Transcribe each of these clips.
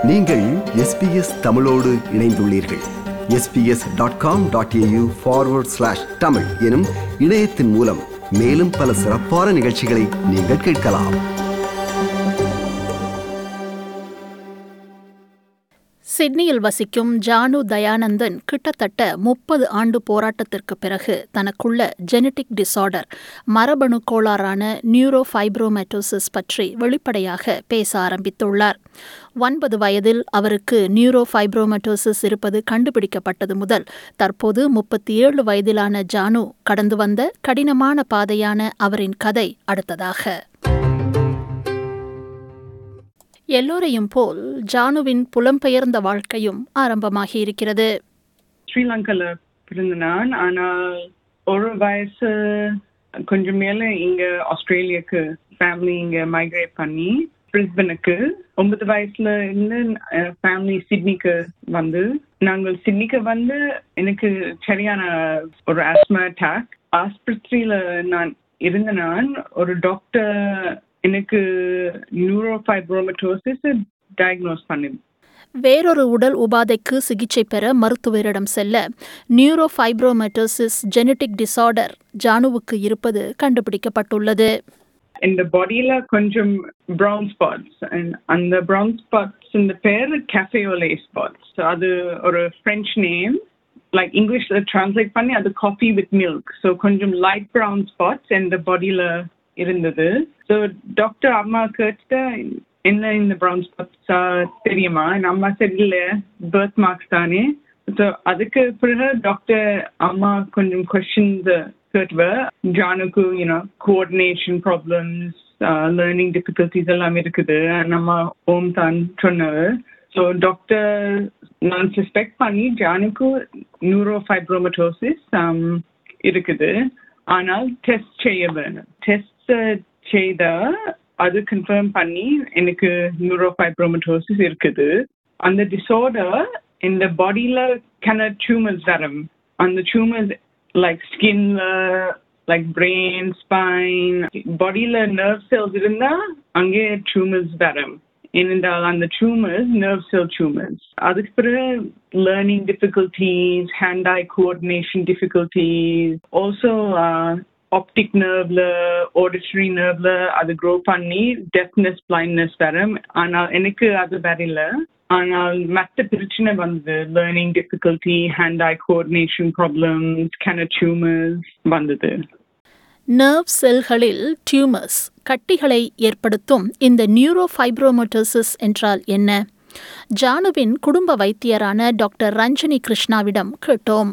நீங்கள் எஸ்பிஎஸ் தமிழோடு இணைந்துள்ளீர்கள் SBS dot com dot AU forward slash Tamil எனும் இணையத்தின் மூலம் மேலும் பல சிறப்பான நிகழ்ச்சிகளை நீங்கள் கேட்கலாம் சிட்னியில் வசிக்கும் ஜானு தயானந்தன் கிட்டத்தட்ட முப்பது ஆண்டு போராட்டத்திற்கு பிறகு தனக்குள்ள ஜெனடிக் டிசார்டர் மரபணு கோளாறான நியூரோஃபைப்ரோமேட்டோசிஸ் பற்றி வெளிப்படையாக பேச ஆரம்பித்துள்ளார் ஒன்பது வயதில் அவருக்கு நியூரோஃபைப்ரோமேட்டோசிஸ் இருப்பது கண்டுபிடிக்கப்பட்டது முதல் தற்போது முப்பத்தி ஏழு வயதிலான ஜானு கடந்து வந்த கடினமான பாதையான அவரின் கதை அடுத்ததாக எல்லோரையும் போல் ஜானுவின் புலம்பெயர்ந்த வாழ்க்கையும் ஆரம்பமாகி இருக்கிறது ஸ்ரீலங்கால பிறந்த நான் ஆனால் ஒரு வயசு கொஞ்சம் மேல இங்க ஆஸ்திரேலியாக்கு ஃபேமிலி இங்க மைக்ரேட் பண்ணி பிரிஸ்பனுக்கு ஒன்பது வயசுல இருந்து ஃபேமிலி சிட்னிக்கு வந்து நாங்கள் சிட்னிக்கு வந்து எனக்கு சரியான ஒரு ஆஸ்மா அட்டாக் ஆஸ்பத்திரியில நான் இருந்த நான் ஒரு டாக்டர் எனக்கு நியூரோஃபைப்ரோமட்டோசிஸ் டயக்னோஸ் பண்ணி வேறொரு உடல் உபாதைக்கு சிகிச்சை பெற மருத்துவரிடம் செல்ல நியூரோஃபைப்ரோமெட்டோசிஸ் ஜெனடிக் டிசார்டர் ஜானுவுக்கு இருப்பது கண்டுபிடிக்கப்பட்டுள்ளது இந்த பாடியில கொஞ்சம் ப்ரௌன் ஸ்பாட்ஸ் அந்த ப்ரௌன் ஸ்பாட்ஸ் இந்த பேர் கேஃபேயோலே ஸ்பாட்ஸ் அது ஒரு ஃப்ரெஞ்ச் நேம் லைக் இங்கிலீஷ்ல டிரான்ஸ்லேட் பண்ணி அது காஃபி வித் மில்க் ஸோ கொஞ்சம் லைட் ப்ரௌன் ஸ்பாட்ஸ் இந்த பாடியில இருந்தது ஸோ டாக்டர் அம்மா கேட்டு என்ன இந்த ப்ரௌன் ஸ்பாட்ஸ் தெரியுமா அம்மா சரி இல்லை பர்த் மார்க்ஸ் தானே ஸோ அதுக்கு பிறகு டாக்டர் அம்மா கொஞ்சம் கொஸ்டின்ஸ் கேட்டுவ ஜானுக்கு you know coordination problems learning difficulties எல்லாம் இருக்குது நம்ம ஓம் தான் சொன்னவர் ஸோ டாக்டர் நான் சஸ்பெக்ட் பண்ணி ஜானுக்கு நியூரோ ஃபைப்ரோமட்டோசிஸ் இருக்குது ஆனால் டெஸ்ட் செய்ய வேணும் டெஸ்ட் செய்த அது கன்ஃபார்ம் பண்ணி எனக்கு நியூரோ ஃபைப்ரோமட்டோசிஸ் இருக்குது அந்த டிசார்டர் இந்த பாடியில கன டியூமர்ஸ் வரும் அந்த டியூமர்ஸ் லைக் ஸ்கின்ல லைக் பிரெயின் ஸ்பைன் பாடியில நர்வ் செல்ஸ் இருந்தா அங்கே டியூமர்ஸ் வரும் ஏனென்றால் அந்த டியூமர்ஸ் நர்வ் செல் டியூமர்ஸ் அதுக்கு பிறகு learning difficulties hand eye coordination difficulties also optic நர்வ்ல ஆடிட்டரி நர்வ்ல அது க்ரோ பண்ணி டெஃப்னஸ் பிளைண்ட்னஸ் வரும் ஆனால் எனக்கு அது வரையில ஆனால் மற்ற பிரச்சனை வந்தது learning difficulty hand eye coordination problems கேன டியூமர்ஸ் வந்தது நர்வ் செல்களில் டியூமர்ஸ் கட்டிகளை ஏற்படுத்தும் இந்த நியூரோஃபைப்ரோமோட்டோசிஸ் என்றால் என்ன ஜானுவின் குடும்ப வைத்தியரான டாக்டர் ரஞ்சனி கிருஷ்ணாவிடம் கேட்டோம்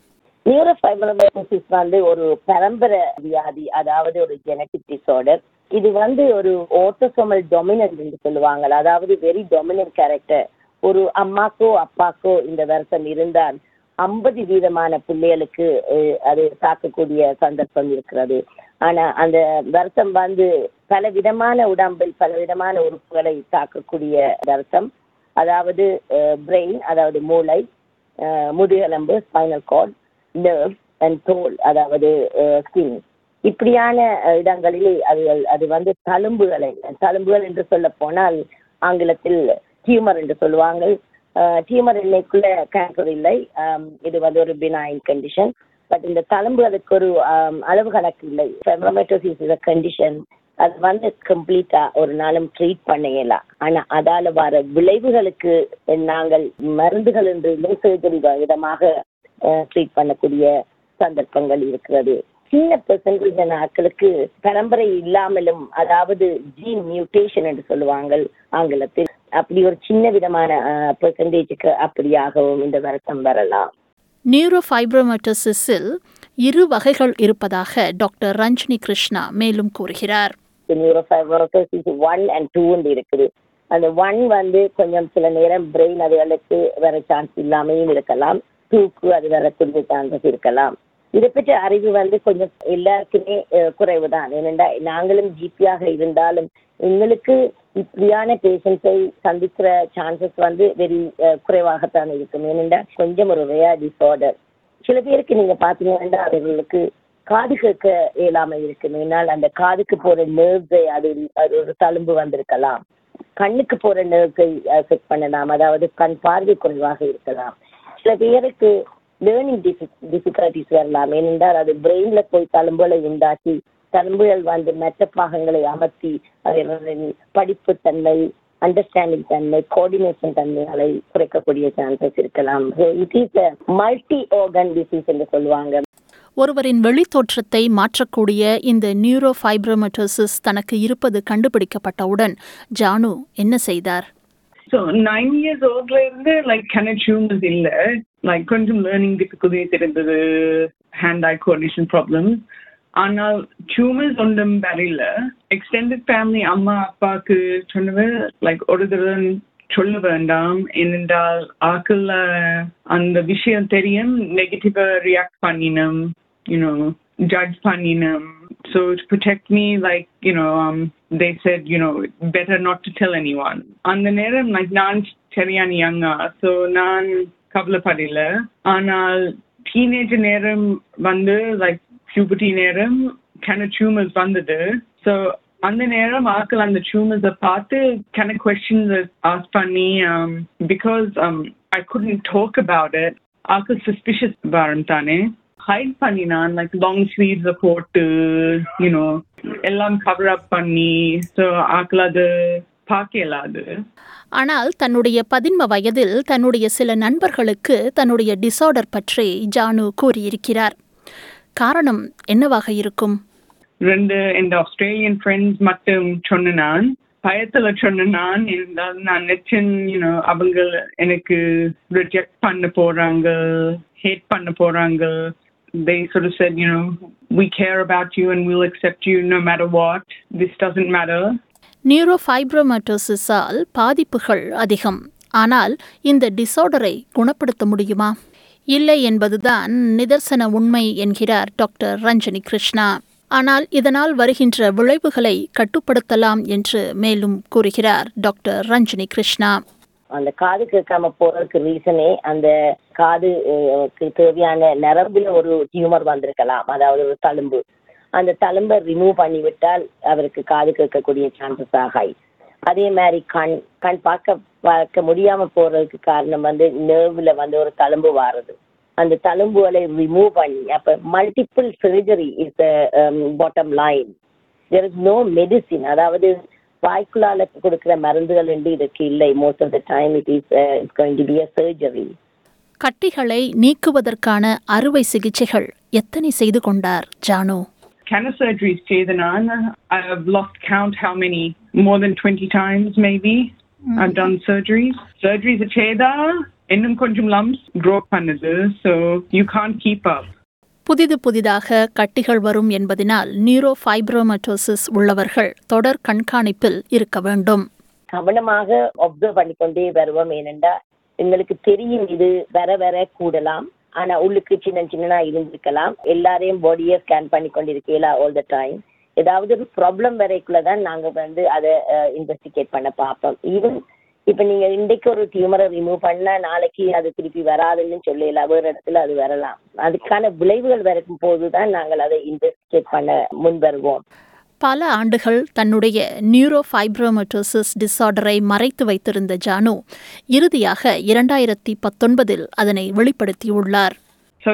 நியூரோஃபைப்ரோமோசிஸ் வந்து ஒரு பரம்பரை வியாதி அதாவது ஒரு ஜெனட்டிக் டிசார்டர் இது வந்து ஒரு ஓட்டோசோமல் டொமினன்ட் என்று சொல்லுவாங்க அதாவது வெரி டொமினன்ட் கேரக்டர் ஒரு அம்மாக்கோ அப்பாக்கோ இந்த வருஷம் இருந்தால் ஐம்பது வீதமான பிள்ளைகளுக்கு அது தாக்கக்கூடிய சந்தர்ப்பம் இருக்கிறது ஆனா அந்த வருஷம் வந்து பல விதமான உடம்பில் பல விதமான உறுப்புகளை தாக்கக்கூடிய வருஷம் அதாவது பிரெயின் அதாவது மூளை முதுகெலும்பு ஸ்பைனல் கார்ட் நர்வ் அண்ட் தோல் அதாவது ஸ்கின் இப்படியான இடங்களில் அது அது வந்து தழும்புகளை தழும்புகள் என்று சொல்ல போனால் ஆங்கிலத்தில் டியூமர் என்று சொல்லுவாங்க டியூமர் இன்னைக்குள்ள கேன்சர் இல்லை இது வந்து ஒரு பினாயின் கண்டிஷன் பட் இந்த தழும்பு அதுக்கு ஒரு அளவு கணக்கு இல்லை ஃபெப்ரோமேட்டோசிஸ் இஸ் கண்டிஷன் அது வந்து கம்ப்ளீட்டா ஒரு நாளும் ட்ரீட் பண்ணலாம் ஆனா அதால வர விளைவுகளுக்கு நாங்கள் மருந்துகள் என்று சர்ஜரி விதமாக ட்ரீட் பண்ணக்கூடிய சந்தர்ப்பங்கள் இருக்கிறது சின்ன பெர்சன்டேஜ் ஆட்களுக்கு பரம்பரை இல்லாமலும் அதாவது ஜீன் மியூட்டேஷன் என்று சொல்லுவாங்க ஆங்கிலத்தில் அப்படி ஒரு சின்ன விதமான பெர்சன்டேஜுக்கு அப்படியாகவும் இந்த வருத்தம் வரலாம் நியூரோஃபைப்ரோமட்டோசிஸில் இரு வகைகள் இருப்பதாக டாக்டர் ரஞ்சினி கிருஷ்ணா மேலும் கூறுகிறார் நியூரோஃபைப்ரோமட்டோசிஸ் ஒன் அண்ட் டூ இருக்குது அந்த ஒன் வந்து கொஞ்சம் சில நேரம் பிரெயின் அதுகளுக்கு வர சான்ஸ் இல்லாமையும் இருக்கலாம் டூக்கு அது வரக்கூடிய சான்சஸ் இருக்கலாம் இதை பற்றி அறிவு வந்து கொஞ்சம் எல்லாருக்குமே குறைவு தான் ஏனென்றா நாங்களும் ஜிபியாக இருந்தாலும் எங்களுக்கு இப்படியான பேஷண்ட்ஸை சந்திக்கிற சான்சஸ் வந்து வெரி குறைவாகத்தான் இருக்கும் ஏனென்றா கொஞ்சம் ஒரு ரேர் டிசார்டர் சில பேருக்கு நீங்க பாத்தீங்கன்னா அவர்களுக்கு காது கேட்க இயலாமை இருக்கும் ஏன்னால் அந்த காதுக்கு போற நர்வ்ஸை அது அது ஒரு தழும்பு வந்திருக்கலாம் கண்ணுக்கு போற நர்வ்ஸை செக் பண்ணலாம் அதாவது கண் பார்வை குறைவாக இருக்கலாம் சில பேருக்கு லேர்னிங் டிஃபிகல்டிஸ் வரலாம் ஏனென்றால் அது பிரெயின்ல போய் தழும்புகளை உண்டாக்கி தழும்புகள் வந்து மற்ற பாகங்களை அமர்த்தி அதன் படிப்பு தன்மை அண்டர்ஸ்டாண்டிங் தன்மை கோஆர்டினேஷன் தன்மைகளை குறைக்கக்கூடிய சான்சஸ் இருக்கலாம் it is multi organ disease என்று சொல்லுவாங்க ஒருவரின் வெளித்தோற்றத்தை மாற்றக்கூடிய இந்த நியூரோஃபைப்ரோமட்டோசிஸ் தனக்கு இருப்பது கண்டுபிடிக்கப்பட்டவுடன் ஜானு என்ன செய்தார் So nine years oldல இருந்து லைக் kind of tumors இல்ல லைக் கொஞ்சம் லேர்னிங் டிஃபிகல்டிஸ் இருந்தது ஹேண்ட் ஐ கோஆர்டினேஷன் ப்ராப்ளம்ஸ் ஆனால் டியூமர்ஸ் ஒன்றும் வரையில எக்ஸ்டெண்டட் ஃபேமிலி அம்மா அப்பாவுக்கு சொன்னது லைக் ஒரு தடவை சொல்ல வேண்டாம் ஏனென்றால் ஆக்கள் அந்த விஷயம் தெரியும் நெகட்டிவா ரியாக்ட் பண்ணினோம் யூனோ judge பண்ணினோம் so to protect me like you know um they said you know better not to tell anyone அந்த நேரம் like நான் சரியான யங்கா so நான் கவலைப்படல ஆனால் டீனேஜ் நேரம் வந்து like puberty நேரம் kind of tumors வந்தது so அந்த நேரம் ஆக்கள் அந்த டியூமர்ஸை பார்த்து kind of questions ask பண்ணி um, because um, I couldn't talk about it ஆக்கள் suspicious வரும் தானே ஹைட் பண்ணினான் லைக் லாங் ஸ்லீவ்ஸ் போட்டு யூனோ எல்லாம் கவர் அப் பண்ணி ஸோ ஆக்கள் அது பார்க்கல அது ஆனால் தன்னுடைய பதின்ம வயதில் தன்னுடைய சில நண்பர்களுக்கு தன்னுடைய டிசார்டர் பற்றி ஜானு கூறியிருக்கிறார் காரணம் என்னவாக இருக்கும் ரெண்டு இந்த ஆஸ்திரேலியன் ஃப்ரெண்ட்ஸ் மட்டும் சொன்ன நான் பயத்துல சொன்ன நான் இருந்தால் நான் நிச்சயம் யூனோ அவங்க எனக்கு ரிஜெக்ட் பண்ண போறாங்க ஹேட் பண்ண போறாங்க they sort of said, you know, we care about you and we'll accept you no matter what. This doesn't matter. நியூரோஃபைப்ரோமட்டோசிஸால் பாதிப்புகள் அதிகம் ஆனால் இந்த டிசார்டரை குணப்படுத்த முடியுமா இல்லை என்பதுதான் நிதர்சன உண்மை என்கிறார் டாக்டர் ரஞ்சனி கிருஷ்ணா ஆனால் இதனால் வருகின்ற விளைவுகளை கட்டுப்படுத்தலாம் என்று மேலும் கூறுகிறார் டாக்டர் ரஞ்சனி கிருஷ்ணா அந்த காது கேட்காம போறதுக்கு ரீசனே அந்த காது தேவையான நரம்புல ஒரு டியூமர் வந்திருக்கலாம் அதாவது ஒரு தழும்பு அந்த தழும்பை ரிமூவ் பண்ணி விட்டால் அவருக்கு காது கேட்கக்கூடிய சான்சஸ் ஆகாய் அதே மாதிரி கண் கண் பார்க்க பார்க்க முடியாம போறதுக்கு காரணம் வந்து நர்வ்ல வந்து ஒரு தழும்பு வாருது அந்த தழும்புகளை ரிமூவ் பண்ணி அப்ப multiple surgery is bottom line there is no medicine அதாவது வாய்க்குள்ளால கொடுக்கிற மருந்துகள் என்று இதுக்கு இல்லை most of the time it is it's going to be a surgery கட்டிகளை நீக்குவதற்கான அறுவை சிகிச்சைகள் எத்தனை செய்து கொண்டார் Janu Cancer surgeries Chedanan. I've lost count how many, more than 20 times maybe. I've done surgeries. Surgeries at Cheda, இன்னும் கொஞ்சம் lumps grow பண்ணுது so you can't keep up. புதிது புதிதாக கட்டிகள் வரும் என்பதனால் நியூரோஃபைப்ரோமட்டோசிஸ் உள்ளவர்கள் தொடர் கண்காணிப்பில் இருக்க வேண்டும் கவனமாக ஒப்சர்வ் பண்ணிக்கொண்டே வருவோம் ஏனென்றா எங்களுக்கு தெரியும் இது வர வர கூடலாம் ஆனா உள்ளுக்கு சின்ன சின்னனா இருந்திருக்கலாம் எல்லாரையும் பாடியை ஸ்கேன் பண்ணி கொண்டிருக்கல ஆல் த டைம் ஏதாவது ஒரு ப்ராப்ளம் வரைக்குள்ளதான் நாங்க வந்து அதை இன்வெஸ்டிகேட் பண்ண பார்ப்போம் ஈவன் இப்ப நீங்க இன்றைக்கு ஒரு டியூமரை ரிமூவ் பண்ணா நாளைக்கு அது திருப்பி வராதுன்னு சொல்லல வேறு இடத்துல அது வரலாம் அதுக்கான விளைவுகள் வரைக்கும் போதுதான் நாங்கள் அதை இன்வெஸ்டிகேட் பண்ண முன் வருவோம் பல ஆண்டுகள் தன்னுடைய நியூரோஃபைப்ரோமட்டோசிஸ் டிசார்டரை மறைத்து வைத்திருந்த ஜானு இறுதியாக இரண்டாயிரத்தி பத்தொன்பதில் அதனை வெளிப்படுத்தியுள்ளார் So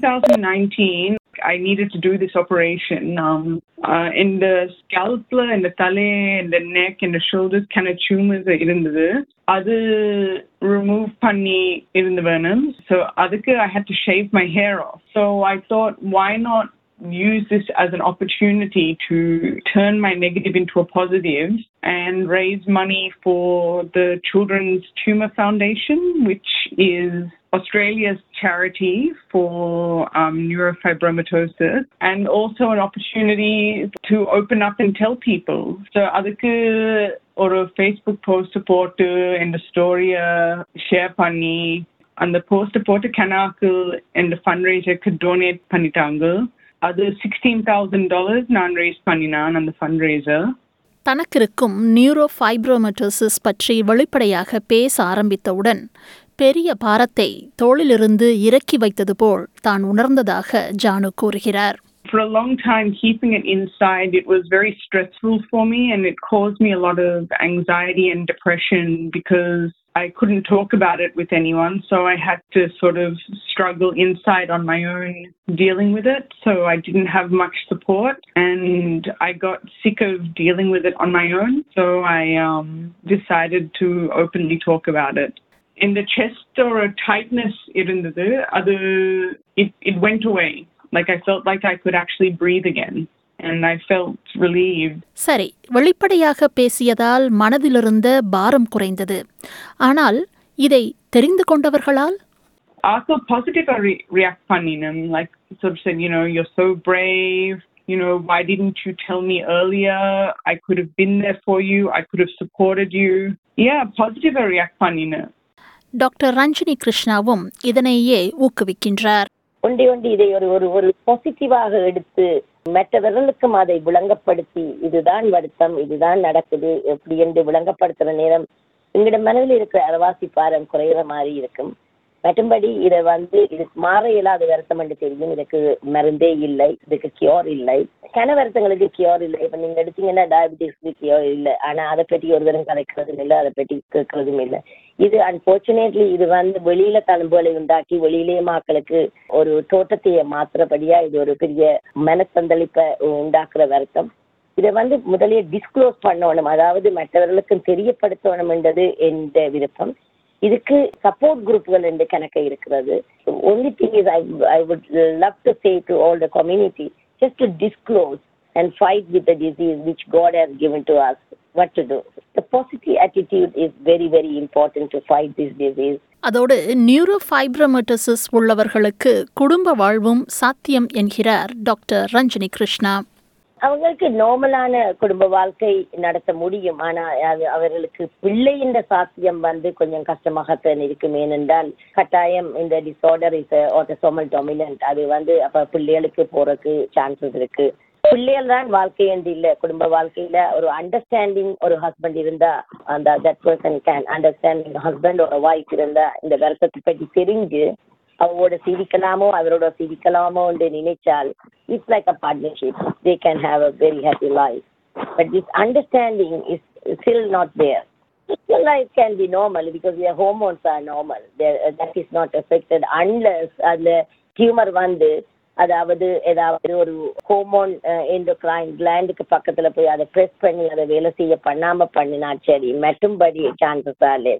2019, I needed to do this operation. Um, uh, in the scalp, in the tale, in the neck, in the shoulders, kind of tumors இருந்தது அது remove பண்ணி இருந்த வேணும் so அதுக்கு I had to shave my hair off. So I thought, why not use this as an opportunity to turn my negative into a positive and raise money for the Children's Tumor Foundation, which is Australia's charity for um, neurofibromatosis, and also an opportunity to open up and tell people. So, அதுக்கு ஒரு Facebook post போட்டு இந்த ஸ்டோரியை share பண்ணி அந்த post போட்டு கனாக்கு இந்த fund ரைசருக்கு donate பண்ணிட்டாங்க அது சிக்ஸ்டீன் தௌசண்ட் டாலர்ஸ் நான் ரேஸ் பண்ணினான் அந்த ஃபண்ட் ரேசர் தனக்கிருக்கும் நியூரோஃபைப்ரோமட்டோசிஸ் பற்றி வெளிப்படையாக பேச ஆரம்பித்தவுடன் பெரிய பாரத்தை தோளிலிருந்து இறக்கி வைத்தது போல் தான் உணர்ந்ததாக ஜானு கூறுகிறார் For a long time, keeping it inside, it was very stressful for me and it caused me a lot of anxiety and depression because I couldn't talk about it with anyone. So I had to sort of struggle inside on my own dealing with it. So I didn't have much support and I got sick of dealing with it on my own. So I um, decided to openly talk about it. In the chest or a tightness இருந்தது அது it, it went away. Like I felt like I could actually breathe again and I felt relieved. சரி வெளிப்படையாக பேசியதால் மனதிலிருந்த பாரம் குறைந்தது ஆனால் இதை தெரிந்து கொண்டவர்களால் Also positive I re- react பண்ணினேன் like sort of said you know you're so brave you know why didn't you tell me earlier I could have been there for you I could have supported you yeah positive I react பண்ணினேன் doctor Ranjini கிருஷ்ணாவும் இதனையே ஊக்குவிக்கின்றார் ஒண்டி ஒண்டி இதை ஒரு ஒரு ஒரு பாசிட்டிவாக எடுத்து மற்றவர்களுக்கும் அதை விளங்கப்படுத்தி இதுதான் வருத்தம் இதுதான் நடக்குது எப்படி என்று விளங்கப்படுத்துற நேரம் எங்களோட மனதில் இருக்கிற அரவாசி பாரம் குறையிற மாதிரி இருக்கும் மற்றும்படி இதை வந்து இது மாற இயலாத வருத்தம் என்று தெரியும் இதுக்கு மருந்தே இல்லை இதுக்கு கியோர் இல்லை கன வருத்தங்களுக்கு கியோர் இல்லை இப்ப நீங்க எடுத்தீங்கன்னா டயபிட்டிஸ்க்கு கியோர் இல்லை ஆனா அதை பற்றி ஒரு தரம் கதைக்கிறதும் இல்லை அதை பற்றி கேட்கறதும் இல்லை இது அன்பார்ச்சுனேட்லி இது வந்து வெளியில தழும்புகளை உண்டாக்கி வெளியிலேயே மக்களுக்கு ஒரு தோட்டத்தையே மாத்துறபடியா இது ஒரு பெரிய மனத்தந்தளிப்பை உண்டாக்குற வருத்தம் இதை வந்து முதலே டிஸ்க்ளோஸ் பண்ணணும் அதாவது மற்றவர்களுக்கும் தெரியப்படுத்தணும் என்றது என்ற விருப்பம் இதுக்கு சப்போர்ட் குரூப்கள் என்று கணக்கு இருக்கிறது only thing is I I would love to say to all the community just to disclose and fight with the disease which God has given to us. What to do? The positive attitude is very, very important to fight this disease. அதோடு நியூரோஃபைப்ரமட்டசிஸ் உள்ளவர்களுக்கு குடும்ப வாழ்வும் சாத்தியம் என்கிறார் doctor Ranjini Krishna அவங்களுக்கு நார்மலான குடும்ப வாழ்க்கை நடத்த முடியும் ஆனா அது அவர்களுக்கு பிள்ளை என்ற சாத்தியம் வந்து கொஞ்சம் கஷ்டமாகத்தான் இருக்கும் ஏனென்றால் கட்டாயம் இந்த டிசார்டர் இஸ் ஆட்டோசோமல் டாமினன்ட் அது வந்து அப்ப பிள்ளைகளுக்கு போறதுக்கு சான்சஸ் இருக்கு பிள்ளைகள் தான் வாழ்க்கை என்று இல்ல குடும்ப வாழ்க்கையில ஒரு அண்டர்ஸ்டாண்டிங் ஒரு ஹஸ்பண்ட் இருந்தா அந்த that person can understanding husband ஒரு ஒய்ஃப் இருந்தா இந்த வருத்தத்தை பற்றி தெரிஞ்சு அவரோட சிரிக்கலாமோ அவரோட சிரிக்கலாமோ என்று நினைச்சால் it's like a partnership they can have a very happy life but this understanding is still not there Still life can be normal because their hormones are normal. They're, uh, that is not affected unless அந்த tumour வந்து அதாவது ஏதாவது ஒரு hormone endocrine கிளாண்டுக்கு பக்கத்துல போய் அதை press பண்ணி அதை வேலை செய்ய பண்ணாம பண்ணினா சரி மற்றும்படி சான்சஸ் ஆலே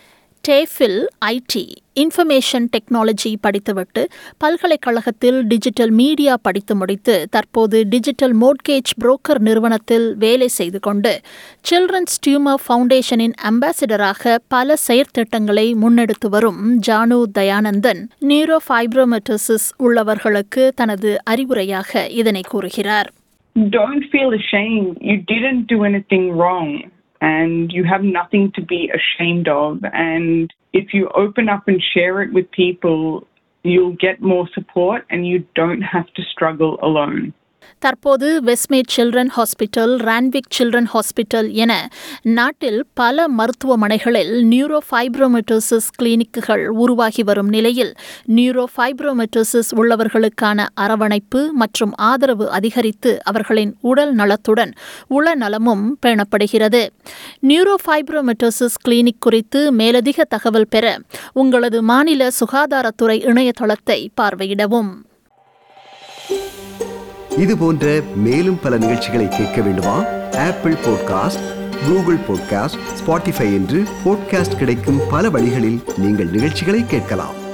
டேஃபில் ஐடி இன்ஃபர்மேஷன் டெக்னாலஜி படித்துவிட்டு பல்கலைக்கழகத்தில் டிஜிட்டல் மீடியா படித்து முடித்து தற்போது டிஜிட்டல் மோட்கேஜ் புரோக்கர் நிறுவனத்தில் வேலை செய்து கொண்டு சில்ட்ரன்ஸ் டியூமர் ஃபவுண்டேஷனின் அம்பாசிடராக பல செயற்திட்டங்களை முன்னெடுத்து வரும் ஜானு தயானந்தன் நியூரோஃபைப்ரோமெட்டசிஸ் உள்ளவர்களுக்கு தனது அறிவுரையாக இதனை கூறுகிறார் don't feel ashamed. You didn't do anything wrong and you have nothing to be ashamed of. And if you open up and share it with people, you'll get more support and you don't have to struggle alone. தற்போது Westmead children hospital Randwick children hospital என நாட்டில் பல மருத்துவமனைகளில் நியூரோஃபைப்ரோமெட்டோசிஸ் கிளினிக்குகள் உருவாகி வரும் நிலையில் நியூரோஃபைப்ரோமெட்டோசிஸ் உள்ளவர்களுக்கான அரவணைப்பு மற்றும் ஆதரவு அதிகரித்து அவர்களின் உடல் நலத்துடன் உள நலமும் பேணப்படுகிறது நியூரோஃபைப்ரோமெட்டோசிஸ் கிளினிக் குறித்து மேலதிக தகவல் பெற உங்களது மாநில சுகாதாரத்துறை இணையதளத்தை பார்வையிடவும் இது போன்ற மேலும் பல நிகழ்ச்சிகளை கேட்க வேண்டுமா Apple podcast Google podcast Spotify என்று பாட்காஸ்ட் கிடைக்கும் பல வழிகளில் நீங்கள் நிகழ்ச்சிகளை கேட்கலாம்